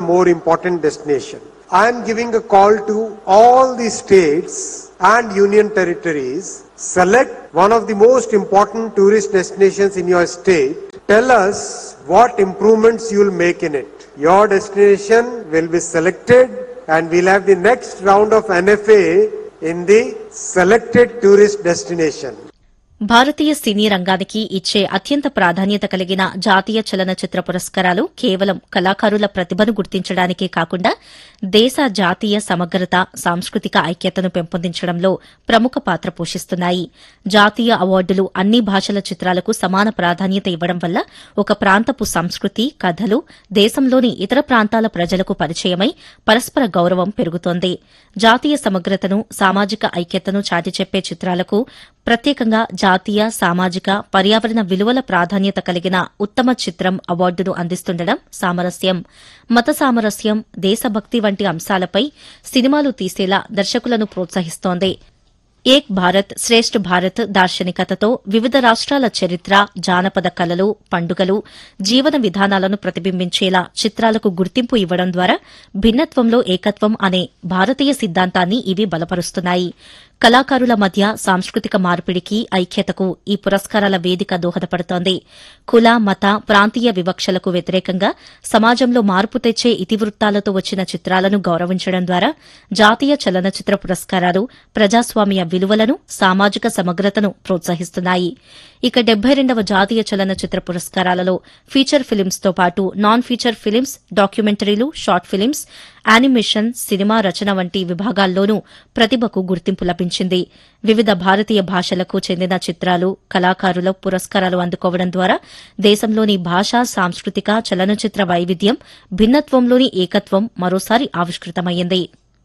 more important destination. I am giving a call to all the states and union territories. Select one of the most important tourist destinations in your state. Tell us what improvements you will make in it. Your destination will be selected and we'll have the next round of NFA in the selected tourist destination. భారతీయ సినీ రంగానికి ఇచ్చే అత్యంత ప్రాధాన్యత కలిగిన జాతీయ చలనచిత్ర పురస్కారాలు కేవలం కళాకారుల ప్రతిభను గుర్తించడానికే కాకుండా దేశ జాతీయ సమగ్రత సాంస్కృతిక ఐక్యతను పెంపొందించడంలో ప్రముఖ పాత్ర పోషిస్తున్నాయి జాతీయ అవార్డులు అన్ని భాషల చిత్రాలకు సమాన ప్రాధాన్యత ఇవ్వడం వల్ల ఒక ప్రాంతపు సంస్కృతి కథలు దేశంలోని ఇతర ప్రాంతాల ప్రజలకు పరిచయమై పరస్పర గౌరవం పెరుగుతోంది జాతీయ సమగ్రతను సామాజిక ఐక్యతను చాటి చెప్పే చిత్రాలకు ప్రత్యేకంగా జాతీయ సామాజిక పర్యావరణ విలువల ప్రాధాన్యత కలిగిన ఉత్తమ చిత్రం అవార్డును అందిస్తుండడం సామరస్యం మత సామరస్యం దేశభక్తి వంటి అంశాలపై సినిమాలు తీసేలా దర్శకులను ప్రోత్సహిస్తోంది ఏక్ భారత్ శ్రేష్ఠ భారత్ దార్శనికతతో వివిధ రాష్ట్రాల చరిత్ర జానపద కళలు పండుగలు జీవన విధానాలను ప్రతిబింబించేలా చిత్రాలకు గుర్తింపు ఇవ్వడం ద్వారా భిన్నత్వంలో ఏకత్వం అనే భారతీయ సిద్ధాంతాన్ని ఇవి బలపరుస్తున్నాయి కళాకారుల మధ్య సాంస్కృతిక మార్పిడికి ఐక్యతకు ఈ పురస్కారాల వేదిక దోహదపడుతోంది కుల మత ప్రాంతీయ వివక్షలకు వ్యతిరేకంగా సమాజంలో మార్పు తెచ్చే ఇతివృత్తాలతో వచ్చిన చిత్రాలను గౌరవించడం ద్వారా జాతీయ చలనచిత్ర పురస్కారాలు ప్రజాస్వామ్య విలువలను సామాజిక సమగ్రతను ప్రోత్సహిస్తున్నాయి ఇక డెబ్బై రెండవ జాతీయ చలనచిత్ర పురస్కారాలలో ఫీచర్ ఫిలిమ్స్ తో పాటు నాన్ ఫీచర్ ఫిలిమ్స్ డాక్యుమెంటరీలు షార్ట్ ఫిలిమ్స్ యానిమేషన్ సినిమా రచన వంటి విభాగాల్లోనూ ప్రతిభకు గుర్తింపు లభించింది వివిధ భారతీయ భాషలకు చెందిన చిత్రాలు కళాకారుల పురస్కారాలు అందుకోవడం ద్వారా దేశంలోని భాషా సాంస్కృతిక చలనచిత్ర వైవిధ్యం భిన్నత్వంలోని ఏకత్వం మరోసారి ఆవిష్కృతమైంది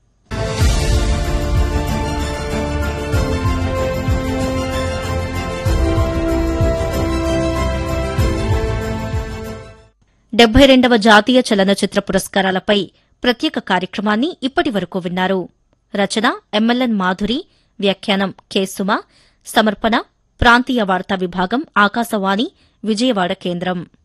డెబ్బై రెండవ జాతీయ చలనచిత్ర పురస్కారాలపై ప్రత్యేక కార్యక్రమాన్ని ఇప్పటి వరకు విన్నారు రచన ఎంఎల్ఎన్ మాధురి వ్యాఖ్యానం కె సుమ సమర్పణ ప్రాంతీయ వార్తా విభాగం ఆకాశవాణి విజయవాడ కేంద్రం